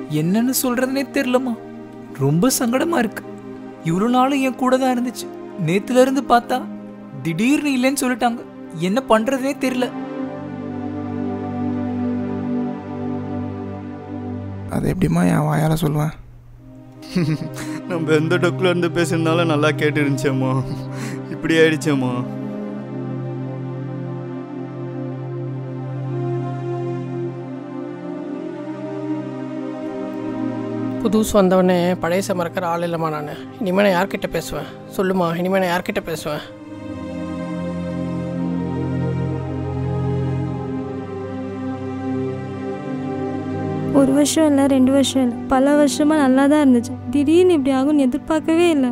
என்னன்னு சொல்றதுனே தெரியலம்மா ரொம்ப சங்கடமா இருக்கு இவ்வளோ நாளும் என் கூட தான் இருந்துச்சு நேத்துல இருந்து பார்த்தா திடீர்னு இல்லைன்னு சொல்லிட்டாங்க என்ன பண்றதுனே தெரியல அது எப்படிம்மா என் வாயால் சொல்லுவேன் நம்ம எந்த டொக்கில் இருந்து பேசியிருந்தாலும் நல்லா கேட்டு இருந்துச்சேம்மா இப்படி ஆயிடுச்சேம்மா புதுசு வந்தவொடனே பழையச மறக்கிற ஆள் இல்லைம்மா நான் இனிமேல் நான் யார்கிட்ட பேசுவேன் சொல்லுமா இனிமேல் நான் யார்கிட்ட பேசுவேன் ஒரு வருஷம் இல்லை ரெண்டு வருஷம் இல்லை பல வருஷமாக நல்லா தான் இருந்துச்சு திடீர்னு இப்படி ஆகும்னு எதிர்பார்க்கவே இல்லை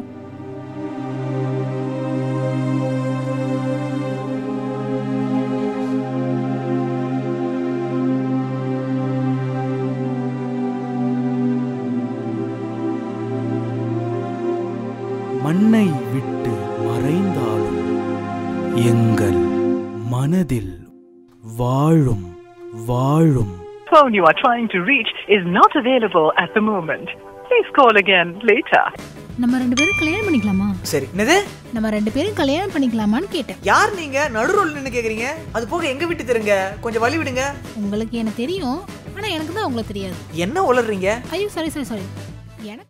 மண்ணை விட்டு மறைந்தாலும் எங்கள் மனதில் வாழும் வாழும் phone you are trying to reach is not available at the moment. Please call again later. நம்ம ரெண்டு பேரும் கல்யாணம் பண்ணிக்கலாமா சரி என்னது நம்ம ரெண்டு பேரும் கல்யாணம் பண்ணிக்கலாமான்னு கேட்டேன் யார் நீங்க நடுரோல் நின்னு கேக்குறீங்க அது போக எங்க விட்டு தெரிங்க கொஞ்சம் வழி விடுங்க உங்களுக்கு எனக்கு தெரியும் ஆனா எனக்கு தான் உங்களுக்கு தெரியாது என்ன உளறீங்க ஐயோ சாரி சாரி சாரி எனக்கு